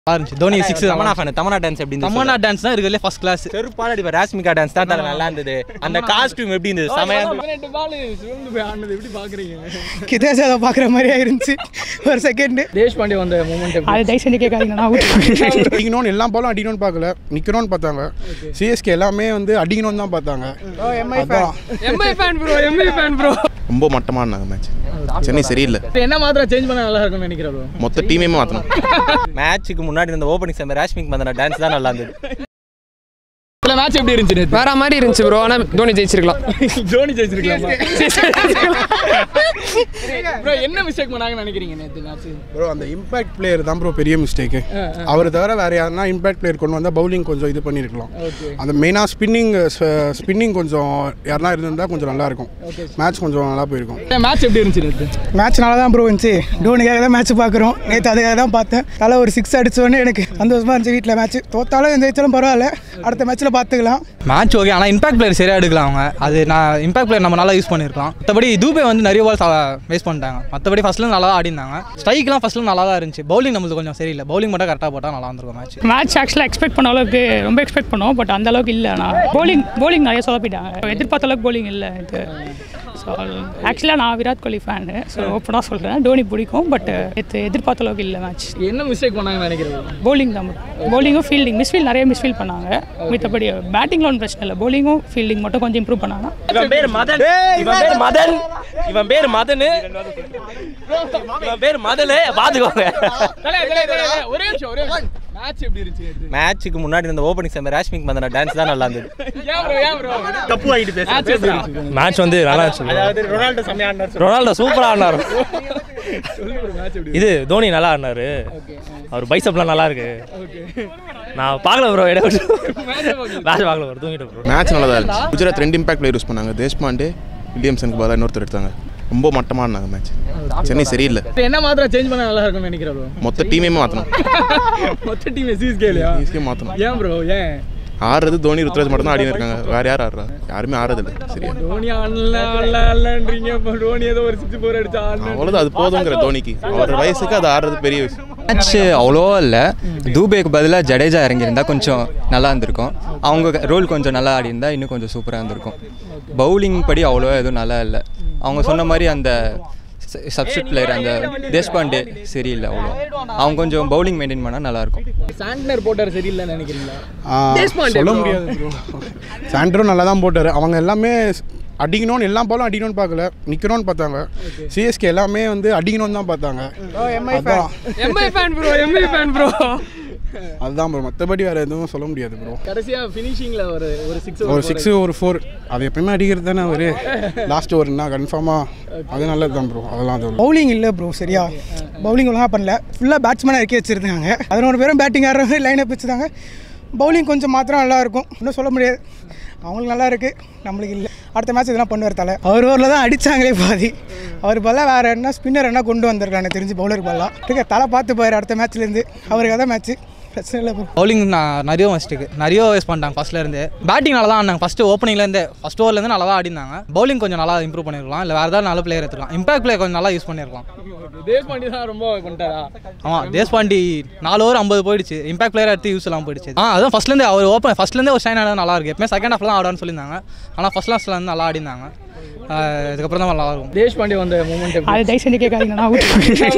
நல்லா இருந்துச்சு Dhoni six Tamannaah fan Tamannaah dance எப்படி இருந்துச்சு தமன்னா டான்ஸ் தான் இருக்கிறதுலே ஃபர்ஸ்ட் கிளாஸ் செருப்பால அடிப்பா ராஷ்மிகா டான்ஸ் தான் தல நல்லா இருந்தது அந்த காஸ்டியூம் எப்படி இருந்தது செமையா இருந்தது பால் சிவந்து போய் ஆனது எப்படி பாக்குறீங்க கிதேஷ் அதை பார்க்குற மாதிரியே இருந்துச்சு ஒரு செகண்டு தேஷ் பாண்டே வந்த மூமெண்ட் அது தயவு செஞ்சு கேட்காதீங்க நான் out. அடிக்கணும்னு எல்லா பாலும் அடிக்கணும்னு பார்க்கல நிற்கணும்னு பார்த்தாங்க சிஎஸ்கே எல்லாமே வந்து அடிக்கணும்னு தான் பார்த்தாங்க அதான் MI fan bro MI fan bro ரொம்ப மட்டமாக இருந்தாங்க மேட்ச் சென்னை சரியில்லை என்ன மாத்திரம் சேஞ்ச் பண்ண நல்லா இருக்கும்னு நினைக்கிறேன் bro. மொத்த டீமையுமே மாற்றணும் மேட்ச்சுக்கு முன்னாடி இருந்த ஓப்பனிங் செம்ம ராஷ்மிக் மந்தனா டான்ஸ் தான் நல்லா இருந்தது இதுல மேட்ச் எப்படி இருந்துச்சு நேத்து வேற மாதிரி இருந்துச்சு ப்ரோ ஆனால் தோனி ஜெயிச்சிருக்கலாம் ஜோனி ஜெயிச்சிருக்கலாம் ப்ரோ என்ன மிஸ்டேக் பண்ணாங்கன்னு நினைக்கிறீங்க நேத்து மேட்ச் ப்ரோ அந்த இம்பாக்ட் பிளேயர் தான் ப்ரோ பெரிய மிஸ்டேக்கு அவர் தவிர வேறு யாருன்னா இம்பாக்ட் பிளேயர் கொண்டு வந்தால் பவுலிங் கொஞ்சம் இது பண்ணியிருக்கலாம் அந்த மெயினாக ஸ்பின்னிங் ஸ்பின்னிங் கொஞ்சம் யாருனா இருந்திருந்தா கொஞ்சம் நல்லா இருக்கும் மேட்ச் கொஞ்சம் நல்லா போயிருக்கும் மேட்ச் எப்படி இருந்துச்சு நேத்து மேட்ச் நல்லா தான் ப்ரோ இருந்துச்சு டோனிக்காக தான் மேட்ச் பார்க்குறோம் நேற்று அதுக்காக தான் பார்த்தேன் தலை ஒரு சிக்ஸ் அடிச்சோடனே எனக்கு சந்தோஷமாக இருந்துச்சு வீட்டில் மேட்ச் தோத்தாலும் ஜெயிச்சாலும் பரவாயில்ல அடுத்த மேட்ச்சில் பார்த்துக்கலாம் மேட்ச் ஓகே ஆனால் இம்பாக்ட் பிளேயர் சரியாக எடுக்கலாம் அவங்க அது நான் இம்பாக்ட் பிளேயர் நம்ம நல்லா யூஸ் பண்ணியிருக்கலாம் மற்றபடி தூபே வந்து நிறைய பால் வேஸ்ட் பண்ணிட்டாங்க மற்றபடி ஃபஸ்ட்ல நல்லா தான் ஆடிருந்தாங்க ஸ்ட்ரைக்லாம் ஃபஸ்ட்ல நல்லா தான் இருந்துச்சு பவுலிங் நம்மளுக்கு கொஞ்சம் சரியில்லை பவுலிங் மட்டும் கரெக்டாக போட்டால் நல்லா இருந்திருக்கும் மேட்ச் மேட்ச் ஆக்சுவலாக எக்ஸ்பெக்ட் பண்ண அளவுக்கு ரொம்ப எக்ஸ்பெக்ட் பண்ணோம் பட் அந்த அளவுக்கு இல்லை நான் bowling bowling நிறைய சொதப்பிட்டாங்க எதிர்பார்த்த அளவுக்கு bowling இல்லை இது ஸோ ஆக்சுவலாக நான் விராட் கோலி ஃபேனு ஸோ ஓப்பனாக சொல்கிறேன் தோனி பிடிக்கும் பட் இது எதிர்பார்த்த அளவுக்கு இல்லை மேட்ச் என்ன மிஸ்டேக் பண்ணாங்கன்னு நினைக்கிறேன் bowling தான் bowling-உம் ஃபீல்டிங் மிஸ்ஃபீல் நிறைய மிஸ்ஃபீல் பண்ணாங்க மித்தபடி பேட்டிங்கில் ஒன்றும் பிரச்சனை இல்லை bowling-உம் ஃபீல்டிங் மட்டும் கொஞ்சம் இம்ப்ரூவ் பண்ணாங்க இவன் பேர் மதன் இவன் பேர் மதன் இவன் பேர் மதனு இவன் பேர் மதனு பாத்துக்கோங்க ஒரே நிமிஷம் ஒரே நிமிஷம் மேட்ச் எப்படி இருந்துச்சு நேத்து மேட்ச்சுக்கு முன்னாடி இருந்த ஓப்பனிங் செம்ம ராஷ்மிக் மந்தனா டான்ஸ் தான் நல்லா இருந்தது ஏன் ப்ரோ ஏன் ப்ரோ தப்பு வாங்கிட்டு மேட்ச் எப்படி இருந்துச்சு மேட்ச் வந்து நல்லா இருந்துச்சு அதாவது ரொனால்டோ செம்மையா ஆடினார் ரொனால்டோ சூப்பராக ஆடினார் மேட்ச் எப்படி இது தோனி நல்லா ஆடினாரு அவர் பைசப்லாம் நல்லா இருக்கு நான் பார்க்கல ப்ரோ இடம் மேட்ச் பார்க்கல ப்ரோ தூங்கிட்டு ப்ரோ மேட்ச் நல்லா தான் இருந்துச்சு குஜராத் ரெண்டு இம்பாக்ட் பிளேயர் யூஸ் பண்ணாங்க தேஷ்பாண்டே வில்லியம்சனுக்கு பதிலாக இன்னொருத்தர் எடுத்தாங்க ரொம்ப மட்டமாக இருந்தாங்க மேட்ச் சென்னை சரியில்லை என்ன மாத்திரம் சேஞ்ச் பண்ண நல்லா இருக்கும்னு நினைக்கிறேன் bro. மொத்த டீமையுமே மாற்றணும் மொத்த டீம் சிஎஸ்கே இல்லையா ஈஸியாக மாற்றணும் ஏன் ப்ரோ ஏன் ஆடுறது தோனி ருத்ராஜ் மட்டும் தான் ஆடினு இருக்காங்க வேறு யார் ஆடுறா யாருமே ஆடுறதில்ல சரியா டோனி ஆடல ஆடல ஆடலன்றீங்க இப்போ டோனி ஏதோ ஒரு சிக்ஸ் ஃபோர் அடிச்சா ஆடல அவ்வளோதான் அது போதுங்கிற தோனிக்கு அவர் வயசுக்கு அது ஆடுறது பெரிய விஷயம் மேட்ச் அவ்வளோவா இல்லை தூபேக்கு பதிலாக ஜடேஜா இறங்கியிருந்தா கொஞ்சம் நல்லா இருந்திருக்கும் அவங்க ரோல் கொஞ்சம் நல்லா ஆடியிருந்தா இன்னும் கொஞ்சம் சூப்பராக இருந்திருக்கும் பவுலிங் படி அவ்வளோவா எதுவும் நல்லா இல்லை அவங்க சொன்ன மாதிரி அந்த சப்ஸ்டியூட் பிளேயர் அந்த தேஷ்பாண்டே சரியில்லை அவ்வளோ அவங்க கொஞ்சம் பவுலிங் மெயின்டைன் பண்ணால் நல்லாயிருக்கும் சாண்ட்னர் போட்டார் சரியில்லைன்னு நினைக்கிறீங்களா ஆ, தேஷ்பாண்டே சொல்ல bro. முடியாது ப்ரோ சாண்ட்ரோ நல்லா தான் போட்டார் அவங்க எல்லாமே அடிக்கணும்னு எல்லா பாலும் அடிக்கணும்னு பார்க்கல நிற்கணும்னு பார்த்தாங்க சிஎஸ்கே எல்லாமே வந்து அடிக்கணும்னு தான் பார்த்தாங்க அதான் MI fan bro MI fan bro அதுதான் ப்ரோ மற்றபடி வேறு எதுவும் சொல்ல முடியாது ப்ரோ கடைசியா ஃபினிஷிங்ல ஒரு ஒரு சிக்ஸ் ஒரு சிக்ஸ் ஒரு ஃபோர் அது எப்பயுமே அடிக்கிறது தானே அவர் லாஸ்ட் ஓவர்னா கன்ஃபார்மாக அது நல்லது தான் ப்ரோ அதெல்லாம் அது பவுலிங் இல்லை ப்ரோ சரியா பவுலிங் ஒழுங்காக பண்ணல ஃபுல்லாக பேட்ஸ்மேனாக இறக்கி வச்சுருந்தாங்க பதினோரு பேரும் பேட்டிங் ஆடுற மாதிரி லைனப் வச்சுருந்தாங்க பவுலிங் கொஞ்சம் மாத்திரம் நல்லா இருக்கும் இன்னும் சொல்ல முடியாது அவங்களுக்கு நல்லா இருக்குது நம்மளுக்கு இல்லை அடுத்த மேட்ச் இதெல்லாம் பண்ணுவார் தலை அவர் ஓவரில் தான் அடித்தாங்களே பாதி அவர் பதிலாக வேறு என்ன ஸ்பின்னர் என்ன கொண்டு வந்திருக்காங்க எனக்கு தெரிஞ்சு பவுலர் பதிலாக ठीक தலை பார்த்து போயிரு அடுத்த மேட்ச்லேருந்து அவருக்கு அதான் மேட்ச் பிரச்சனை இல்லை ப்ரோ பவுலிங் நான் நிறைய மிஸ்டேக் நிறைய வேஸ்ட் பண்ணிட்டாங்க ஃபர்ஸ்ட்ல இருந்து பேட்டிங் நல்லா தான் ஆடினாங்க ஃபர்ஸ்ட் ஓப்பனிங்லேருந்து ஃபர்ஸ்ட் ஓவர்லேருந்து நல்லா தான் ஆடினாங்க பவுலிங் கொஞ்சம் நல்லா இம்ப்ரூவ் பண்ணிருக்கலாம் இல்லை வேறு ஏதாவது நல்ல பிளேயர் எடுத்துக்கலாம் இம்பாக்ட் பிளேயர் கொஞ்சம் நல்லா யூஸ் பண்ணிருக்கலாம் தேஷ்பாண்டி தான் ரொம்ப பண்ணிட்டாரா ஆமாம் தேஷ்பாண்டி நாலு ஓவர் ஐம்பது போயிடுச்சு இம்பாக்ட் பிளேயர் எடுத்து யூஸ் எல்லாம் போயிடுச்சு ஆ அதான் ஃபர்ஸ்ட்லேருந்து அவர் ஓப்பன் ஃபர்ஸ்ட்லேருந்து ஒரு ஷைன் ஆனது நல்லா இருக்கு எப்பவுமே செகண்ட் ஹாஃப்ல தான் ஆடுவான்னு சொல்லியிருந்தாங்க ஆனால் ஃபர்ஸ்ட் லாஸ்ட்ல வந்து நல்லா ஆடினாங்க ஆஹ் இதுக்கப்புறம் தான் நல்லா இருக்கும் தேஷ்பாண்டி வந்த மூமெண்ட் அது தயவு செஞ்சு கேட்காதீங்க நான் out.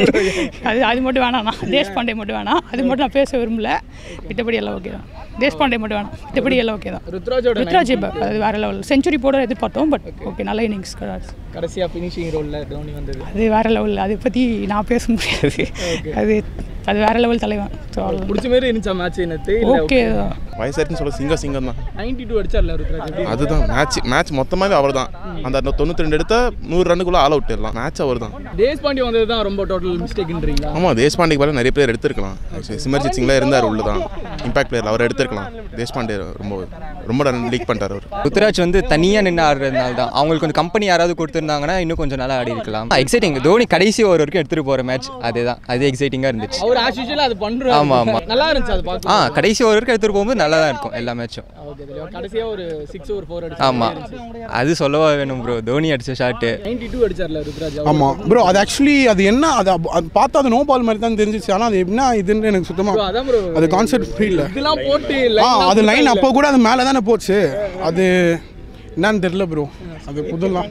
அது அது மட்டும் வேணாம் நான் தேஷ்பாண்டே மட்டும் வேணாம் அது மட்டும் நான் பேச விரும்பல மித்தபடி எல்லாம் ஓகே தான் தேஷ்பாண்டே மட்டும் வேணாம் மித்தபடி எல்லாம் ஓகே தான் ருத்ராஜோட ருத்ராஜ் இப்ப அது வேற லெவல் செஞ்சுரி போட எதிர்பார்த்தோம் பட் ஓகே நல்ல இன்னிங்ஸ் கடைசியா ஃபினிஷிங் ரோல்ல டோனி வந்தது அது வேற லெவல் அதை பற்றி நான் பேச முடியாது அது அது வேற லெவல் தலைவன் ஸோ பிடிச்ச மாதிரி இருந்துச்சா மேட்ச் நேத்து ஓகே தான் வயசாச்சுன்னு சொல்ல சிங்கம் சிங்கம் தான் நைன்டி டூ அடிச்சார்ல ருத்ராஜ் அதுதான் மேட்ச் மேட்ச் மொத்தமாகவே அவர் தான் அந்த தொண்ணூற்றி ரெண்டு எடுத்தா நூறு ரன்னுக்குள்ளே ஆல் அவுட் எல்லாம் மேட்ச் அவர் தான் தேஷ்பாண்டி வந்தது தான் ரொம்ப டோட்டல் மிஸ்டேக்ன்றீங்களா ஆமாம் தேஷ்பாண்டேக்கு பதிலாக நிறைய பேர் எடுத்திருக்கலாம் சிமர்ஜித் சிங்லாம் இருந்தார் உள்ள தான் இம்பாக்ட் பிளேயர் அவர் எடுத்திருக்கலாம் தேஷ்பாண்டே ரொம்ப ரொம்ப ரன் லீக் பண்ணிட்டார் அவர் ருத்ராஜ் வந்து தனியாக நின்று ஆடுறதுனால தான் அவங்களுக்கு கொஞ்சம் கம்பெனி யாராவது கொடுத்துருந்தாங்கன்னா இன்னும் கொஞ்சம் நல்லா ஆடி இருக்கலாம் எக்ஸைட்டிங் தோனி கடைசி ஓவர் வரைக்கும் எடுத்துகிட்டு போகிற மேட்ச் அதுதான் அது எக்ஸைட்டிங்காக இருந்துச்சு அவர் ஆஸ் யூஷுவல் அது பண்றாரு ஆமா, ஆமா. நல்லா இருந்துச்சு அது ஆ பார்க்க கடைசி ஓவர் வரைக்கும் எடுத்துகிட்டு போகும்போது நல்லா தான் இருக்கும் எல்லா மேட்சும் ஓகே கடைசியா ஒரு சிக்ஸ் ஒரு ஃபோர் அடிச்சு ஆமாம் அது சொல்லவா வேணும் ப்ரோ தோனி அடித்த ஷாட்டு நைன்டி டூ அடிச்சார்ல ருத்ராஜ் ஆமாம் ப்ரோ அது ஆக்சுவலி அது என்ன அது அப்- அது பார்த்தா அது நோ பால் மாதிரி தான் தெரிஞ்சிச்சு ஆனால் அது என்ன இதுன்னு எனக்கு Bro, சுத்தமாக அதான் bro. அது கான்செப்ட் புரியல இதெல்லாம் போட்டு ஆ line அது எல்லாம் லைன் போட்டா அப்போ கூட அது மேலே தானே போச்சு அது என்னன்னு தெரியல ப்ரோ அது புதுலாம்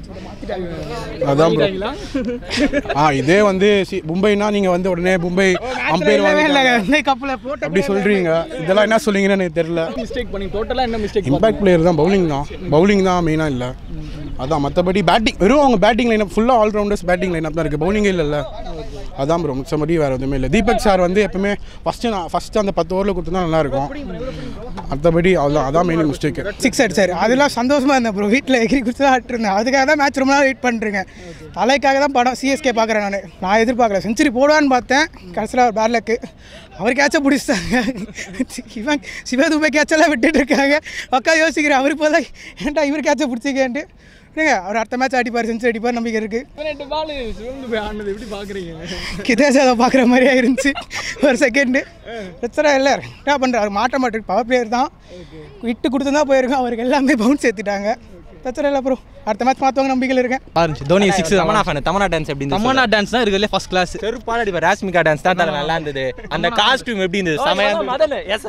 அதான் ப்ரோ இல்ல? ஆ இதே வந்து சி- மும்பைனா நீங்கள் வந்து உடனே மும்பை அம்பையர் இல்லவே இல்லை வாங்க இந்த கப்பில் போட்டு அப்படி சொல்கிறீங்க இதெல்லாம் என்ன சொல்றீங்கன்னு எனக்கு தெரியல மிஸ்டேக் பண்ணி டோட்டலா என்ன மிஸ்டேக் இம்பாக்ட் பிளேயர் தான் பவுலிங் தான் பவுலிங் தான் மெயினாக இல்லை அதான் மற்றபடி பேட்டிங் வெறும் அவங்க பேட்டிங் லைனப் ஃபுல்லாக ஆல்ரவுண்டர்ஸ் பேட்டிங் லைனப் தான் இருக்குது பவுலிங்கே இல்லைல்ல அதான் ப்ரோ மிச்சபடி வேறு எதுவுமே இல்லை தீபக் சார் வந்து எப்பவுமே ஃபஸ்ட்டு நான் ஃபஸ்ட்டு அந்த பத்து ஓவரில் கொடுத்துருந்தா நல்லாயிருக்கும் மற்றபடி அவ்வளோ அதான் மெயின் மிஸ்டேக்கு சிக்ஸ் அடிச்சார் அதெல்லாம் சந்தோஷமா இருந்தேன் ப்ரோ வீட்டில் எகிரி கொடுத்து தான் ஆட்டிருந்தேன் அதுக்காக தான் மேட்ச் ரொம்ப நாள் வெயிட் பண்ணுறேங்க தலைக்காக தான் படம் சிஎஸ்கே பார்க்குறேன் நான் நான் எதிர்பார்க்கல செஞ்சுரி போடுவான்னு பார்த்தேன் கடைசியில் அவர் பேட் லக்கு அவர் கேட்ச பிடிச்சிட்டாங்க இவன் சிவா துபை கேட்செல்லாம் விட்டுட்டு இருக்காங்க உட்காந்து யோசிக்கிறேன் அவர் இப்போ தான் ஏன்டா இவர் கேட்ச பிடிச்சிக்கேன்ட்டு இல்லைங்க அவர் அடுத்த மேட்ச் அடிப்பார் செஞ்சுரி அடிப்பார் நம்பிக்கை இருக்குது பதினெட்டு பால் சிவந்து போய் ஆனது எப்படி பாக்குறீங்க கிதேஷ் அதை பார்க்குற மாதிரியே இருந்துச்சு ஒரு செகண்டு பிரச்சனை இல்லை என்ன பண்ணுறாரு மாட்ட மாட்டேன் பவர் பிளேயர் தான் விட்டு கொடுத்து தான் போயிருக்கோம் அவருக்கு எல்லாமே பவுன்ஸ் ஏற்றிட்டாங்க பிரச்சனை இல்லை ப்ரோ அடுத்த மேட்ச் மாற்றுவாங்க நம்பிக்கையில் இருக்கேன் நல்லா இருந்துச்சு Dhoni six Tamannaah fan Tamannaah dance எப்படி இருந்துச்சு தமன்னா டான்ஸ் தான் இருக்கிறதுலே ஃபர்ஸ்ட் கிளாஸ் செருப்பால அடிப்பா ராஷ்மிகா டான்ஸ் தான் தல நல்லா இருந்தது அந்த காஸ்டியூம் எப்படி இருந்தது செமையா மதன் எஸ்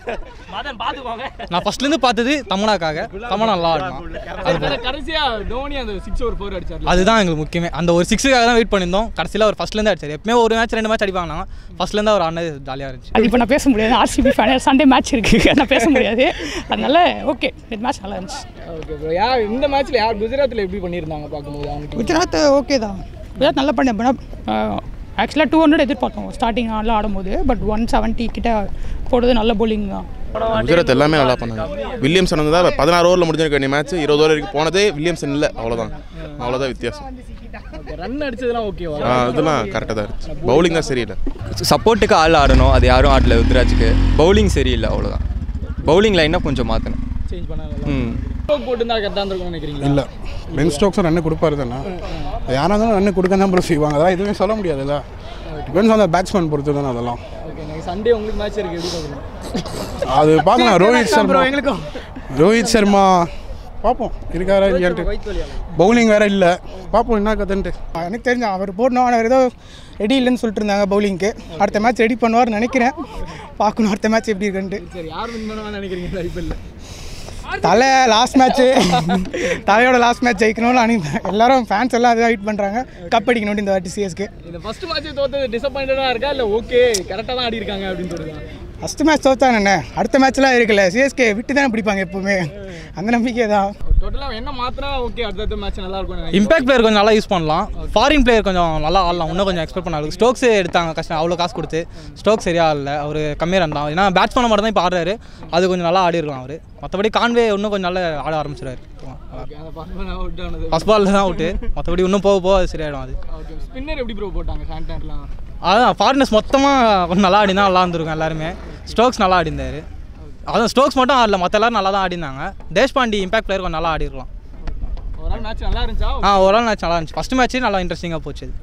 மதன் பாத்துக்கோங்க நான் ஃபர்ஸ்ட்லேருந்து பார்த்தது தமனாக்காக தமனா நல்லா ஆடினான் அது போதும். கடைசியா தோனி அந்த சிக்ஸ் ஒரு ஃபோர் அடிச்சார்ல அதுதான் எங்களுக்கு முக்கியமே அந்த ஒரு சிக்ஸுக்காக தான் வெயிட் பண்ணியிருந்தோம் கடைசியில் அவர் ஃபர்ஸ்ட்லேருந்து அடிச்சார் எப்பவுமே ஒரு மேட்ச் ரெண்டு மேட்ச் அடிப்பாங்க ஃபர்ஸ்ட்லேருந்து அவர் ஆடினது ஜாலியாக இருந்துச்சு அது இப்போ நான் பேச முடியாது ஆர்சிபி ஃபேன் சண்டே மேட்ச் இருக்குது நான் பேச முடியாது அதனால ஓகே இந்த மேட்ச் நல்லா இருந்துச்சு ஓகே ப்ரோ யார் இந்த மேட்ச்ல யார் குஜராத்ல எப்படி பண்ணியிருந்தாங்க பார்க்கும்போது அவங்க குஜராத் ஓகே தான் குஜராத் நல்லா பண்ணேன் ஆக்சுவலாக டூ ஹண்ட்ரட் எதிர்பார்த்தோம் ஸ்டார்டிங் நல்லா ஆடும்போது பட் ஒன் செவன்ட்டி கிட்ட போடுறது நல்ல bowling தான் குஜராத் எல்லாமே நல்லா பண்ணாங்க வில்லியம்சன் வந்து தான் பதினாறு ஓவரில் முடிஞ்சிருக்க வேண்டிய மேட்ச் இருபது ஓவர் வரைக்கும் போனதே வில்லியம்சன் இல்லை அவ்வளோதான் அவ்வளோதான் வித்தியாசம் ஓகே ரன் அடிச்சதெல்லாம் ஓகேவா ஆ, இதெல்லாம் கரெக்டாக தான் இருந்துச்சு பவுலிங் தான் சரியில்லை சப்போர்ட்டுக்கு ஆள் ஆடணும் அது யாரும் ஆடல ருத்ராஜுக்கு பவுலிங் சரியில்லை அவ்வளோதான் பவுலிங் லைனாக கொஞ்சம் மாற்றணும் சேஞ்ச் பண்ணாங்க ம் ஸ்ட்ரோக் போட்டுருந்தா கரெக்டாக இருந்திருக்கும்னு நினைக்கிறீங்களா இல்லை பென் ஸ்டோக்ஸும் ரன்னு கொடுப்பாரு தானே யாராக இருந்தாலும் ரன்னு கொடுக்க தான் ப்ரோ செய்வாங்க அதெல்லாம் எதுவுமே சொல்ல முடியாதுல்ல டிபெண்ட்ஸ் ஆன் த பேட்ஸ்மேன் பொறுத்து தானே அதெல்லாம் ஓகே எனக்கு சண்டே உங்களுக்கு மேட்ச் இருக்கு எப்படி பார்க்குறீங்க அது பார்க்கலாம் ரோஹித் ப்ரோ சர்மா எங்களுக்கும் ரோஹித் சர்மா பார்ப்போம் இருக்காரா இல்லையான்ட்டு பவுலிங் வேற இல்லை பார்ப்போம் என்ன கதைன்ட்டு எனக்கு தெரிஞ்ச அவர் போடணும் ஆனால் ஏதோ ரெடி இல்லைன்னு சொல்லிட்டு இருந்தாங்க பவுலிங்க்கு அடுத்த மேட்ச் ரெடி பண்ணுவார்னு நினைக்கிறேன் பார்க்கணும் அடுத்த மேட்ச் எப்படி இருக்குன்ட்டு சரி யார் வின் பண்ணுவான்னு நினைக்கிறீங்க ஐபிஎல்ல தலை லாஸ்ட் மேட்ச்சு தலையோட லாஸ்ட் மேட்ச் ஜெயிக்கணும்னு அனி எல்லாரும் ஃபேன்ஸ் எல்லாம் அதுதான் வெயிட் பண்ணுறாங்க கப் அடிக்கணும் இந்த வாட்டி சிஎஸ்க்கு இந்த ஃபர்ஸ்ட் மேட்ச் தோத்தது டிசப்பாயிண்டடாக இருக்கா இல்லை ஓகே கரெக்டாக தான் ஆடி இருக்காங்க அப்படின்னு தோணுதா ஃபஸ்ட்டு மேட்ச் தோத்தாங்க என்ன அடுத்த மேட்ச்லாம் இருக்குல்ல சிஎஸ்கே விட்டு தானே பிடிப்பாங்க எப்பவுமே அந்த நம்பிக்கை தான் டோட்டலாக என்ன மாத்தினா ஓகே அடுத்த மேட்ச் நல்லா இருக்கும் இம்பாக்ட் பிளேயர் கொஞ்சம் நல்லா யூஸ் பண்ணலாம் ஃபாரின் பிளேயர் கொஞ்சம் நல்லா ஆடலாம் இன்னும் கொஞ்சம் எக்ஸ்பெக்ட் பண்ணாலும் ஸ்டோக்ஸ் எடுத்தாங்க கஷ்டம் அவ்வளோ காசு கொடுத்து ஸ்டோக்ஸ் சரியா இல்லை அவர் கம்மியாக ரன் தான் ஏன்னா பேட்ஸ் பண்ண மட்டும் தான் இப்போ ஆடுறாரு அது கொஞ்சம் நல்லா ஆடி இருக்கலாம் அவர் மற்றபடி கான்வே இன்னும் கொஞ்சம் நல்லா ஆட ஆரம்பிச்சிருவாரு ஓகே அந்த ஃபர்ஸ்ட் பால் அவுட் ஆனது ஃபஸ்ட் பாலில் தான் அவுட்டு மற்றபடி இன்னும் போக போக அது சரியாயிடும் அது ஓகே ஸ்பின்னர் எப்படி ப்ரோ போட்டாங்க சாண்டர்லாம் அதான் ஃபாரினர்ஸ் மொத்தமாக கொஞ்சம் நல்லா ஆடினா நல்லா இருந்திருக்கும் எல்லாருமே ஸ்டோக்ஸ் நல்லா ஆடிந்தார் அதான் ஸ்டோக்ஸ் மட்டும் ஆடல மற்ற எல்லாரும் நல்லா தான் ஆடினாங்க தேஷ்பாண்டி இம்பாக்ட் பிளேயர் கொஞ்சம் நல்லா ஆடிருக்கலாம் ஒரு நாள் மேட்ச் நல்லா இருந்துச்சா ஆ ஒரு நாள் மேட்ச் நல்லா இருந்துச்சு ஃபஸ்ட் மேட்ச்சே நல்லா இன்ட்ரெஸ்டிங்காக போச்சு அது